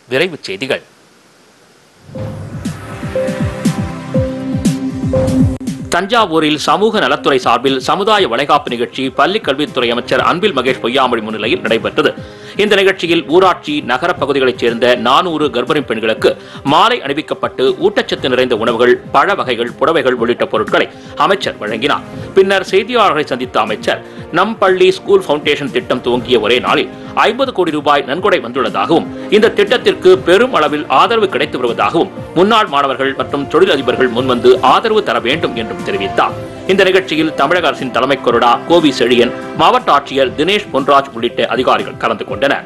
விரைவுச் செய்திகள் தஞ்சாவூரில் சமூக நலத்துறை சார்பில் சமுதாய வளைகாப்பு நிகழ்ச்சி பள்ளிக் கல்வித்துறை அமைச்சர் அன்பில் மகேஷ் பொய்யாமொழி முன்னிலையில் நடைபெற்றது இந்த நிகழ்ச்சியில் ஊராட்சி நகர பகுதிகளைச் சேர்ந்த நானூறு கர்ப்பிணி பெண்களுக்கு மாலை அணிவிக்கப்பட்டு ஊட்டச்சத்து நிறைந்த உணவுகள் பழ வகைகள் புடவைகள் உள்ளிட்ட பொருட்களை அமைச்சர் வழங்கினார் பின்னர் செய்தியாளர்களை சந்தித்த அமைச்சர் நம் பள்ளி ஸ்கூல் ஃபவுண்டேஷன் திட்டம் துவங்கிய ஒரே நாளில் ஐம்பது கோடி ரூபாய் நன்கொடை வந்துள்ளதாகவும் இந்த திட்டத்திற்கு பெரும் அளவில் ஆதரவு கிடைத்து வருவதாகவும் முன்னாள் மாணவர்கள் மற்றும் தொழிலதிபர்கள் முன்வந்து ஆதரவு தர வேண்டும் என்றும் தெரிவித்தார் இந்த நிகழ்ச்சியில் தமிழக அரசின் தலைமை கொறடா கோவி செழியன் மாவட்ட ஆட்சியர் தினேஷ் பொன்ராஜ் உள்ளிட்ட அதிகாரிகள் கலந்து கொண்டனர்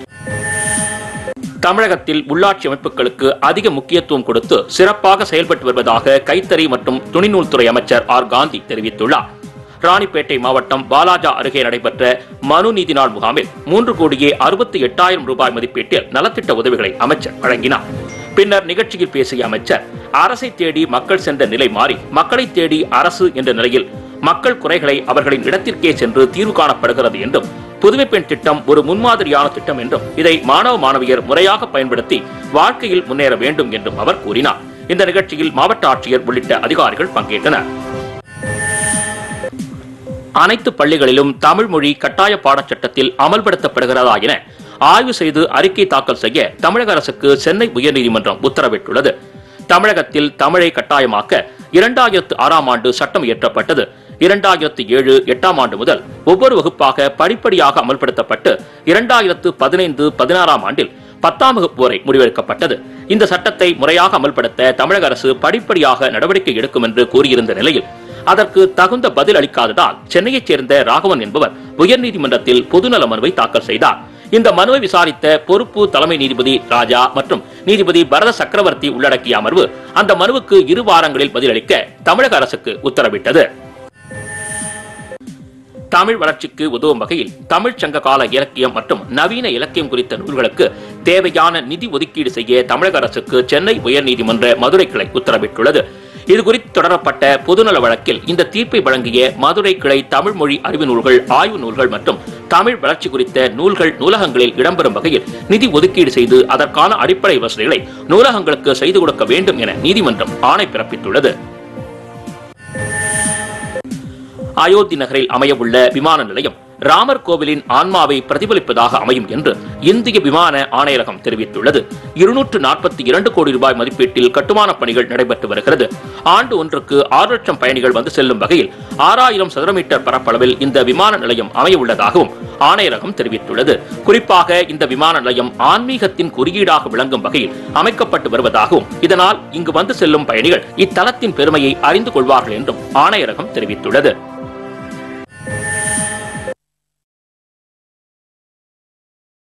தமிழகத்தில் உள்ளாட்சி அமைப்புகளுக்கு அதிக முக்கியத்துவம் கொடுத்து சிறப்பாக செயல்பட்டு வருவதாக கைத்தறி மற்றும் துணிநூல்துறை அமைச்சர் ஆர் காந்தி தெரிவித்துள்ளார் ராணிப்பேட்டை மாவட்டம் பாலாஜா அருகே நடைபெற்ற மனு நீதி நாள் முகாமில் மூன்று கோடியே அறுபத்தி எட்டாயிரம் ரூபாய் மதிப்பீட்டில் நலத்திட்ட உதவிகளை அமைச்சர் வழங்கினார் பின்னர் நிகழ்ச்சியில் பேசிய அமைச்சர் அரசை தேடி மக்கள் சென்ற நிலை மாறி மக்களை தேடி அரசு என்ற நிலையில் மக்கள் குறைகளை அவர்களின் இடத்திற்கே சென்று தீர்வு காணப்படுகிறது என்றும் புதுமை பெண் திட்டம் ஒரு முன்மாதிரியான திட்டம் என்றும் இதை மாணவ மாணவியர் முறையாக பயன்படுத்தி வாழ்க்கையில் முன்னேற வேண்டும் என்றும் அவர் கூறினார் இந்த நிகழ்ச்சியில் மாவட்ட ஆட்சியர் உள்ளிட்ட அதிகாரிகள் பங்கேற்றனர் அனைத்து பள்ளிகளிலும் தமிழ் மொழி கட்டாய பாடச்சட்டத்தில் அமல்படுத்தப்படுகிறதா என ஆய்வு செய்து அறிக்கை தாக்கல் செய்ய தமிழக அரசுக்கு சென்னை உயர்நீதிமன்றம் உத்தரவிட்டுள்ளது தமிழகத்தில் தமிழை கட்டாயமாக்க இரண்டாயிரத்து ஆறாம் ஆண்டு சட்டம் இயற்றப்பட்டது இரண்டாயிரத்து ஏழு எட்டாம் ஆண்டு முதல் ஒவ்வொரு வகுப்பாக படிப்படியாக அமல்படுத்தப்பட்டு இரண்டாயிரத்து பதினைந்து பதினாறாம் ஆண்டில் பத்தாம் வகுப்பு வரை முடிவெடுக்கப்பட்டது இந்த சட்டத்தை முறையாக அமல்படுத்த தமிழக அரசு படிப்படியாக நடவடிக்கை எடுக்கும் என்று கூறியிருந்த நிலையில் அதற்கு தகுந்த பதில் அளிக்காததால் சென்னையைச் சேர்ந்த ராகவன் என்பவர் உயர்நீதிமன்றத்தில் பொதுநல மனுவை தாக்கல் செய்தார் இந்த மனுவை விசாரித்த பொறுப்பு தலைமை நீதிபதி ராஜா மற்றும் நீதிபதி பரத சக்கரவர்த்தி உள்ளடக்கிய அமர்வு அந்த மனுவுக்கு இரு வாரங்களில் பதிலளிக்க தமிழக அரசுக்கு உத்தரவிட்டது தமிழ் வளர்ச்சிக்கு உதவும் வகையில் தமிழ் சங்க கால இலக்கியம் மற்றும் நவீன இலக்கியம் குறித்த நூல்களுக்கு தேவையான நிதி ஒதுக்கீடு செய்ய தமிழக அரசுக்கு சென்னை உயர்நீதிமன்ற மதுரை கிளை உத்தரவிட்டுள்ளது இதுகுறித்து தொடரப்பட்ட பொதுநல வழக்கில் இந்த தீர்ப்பை வழங்கிய மதுரை கிளை தமிழ் மொழி அறிவு நூல்கள் ஆய்வு நூல்கள் மற்றும் தமிழ் வளர்ச்சி குறித்த நூல்கள் நூலகங்களில் இடம்பெறும் வகையில் நிதி ஒதுக்கீடு செய்து அதற்கான அடிப்படை வசதிகளை நூலகங்களுக்கு செய்து கொடுக்க வேண்டும் என நீதிமன்றம் ஆணை பிறப்பித்துள்ளது அயோத்தி நகரில் அமையவுள்ள விமான நிலையம் ராமர் கோவிலின் ஆன்மாவை பிரதிபலிப்பதாக அமையும் என்று இந்திய விமான ஆணையரகம் தெரிவித்துள்ளது இருநூற்று நாற்பத்தி இரண்டு கோடி ரூபாய் மதிப்பீட்டில் கட்டுமான பணிகள் நடைபெற்று வருகிறது ஆண்டு ஒன்றுக்கு ஆறு லட்சம் பயணிகள் வந்து செல்லும் வகையில் ஆறாயிரம் சதுர மீட்டர் பரப்பளவில் இந்த விமான நிலையம் அமைய உள்ளதாகவும் ஆணையரகம் தெரிவித்துள்ளது குறிப்பாக இந்த விமான நிலையம் ஆன்மீகத்தின் குறியீடாக விளங்கும் வகையில் அமைக்கப்பட்டு வருவதாகவும் இதனால் இங்கு வந்து செல்லும் பயணிகள் இத்தலத்தின் பெருமையை அறிந்து கொள்வார்கள் என்றும் ஆணையரகம் தெரிவித்துள்ளது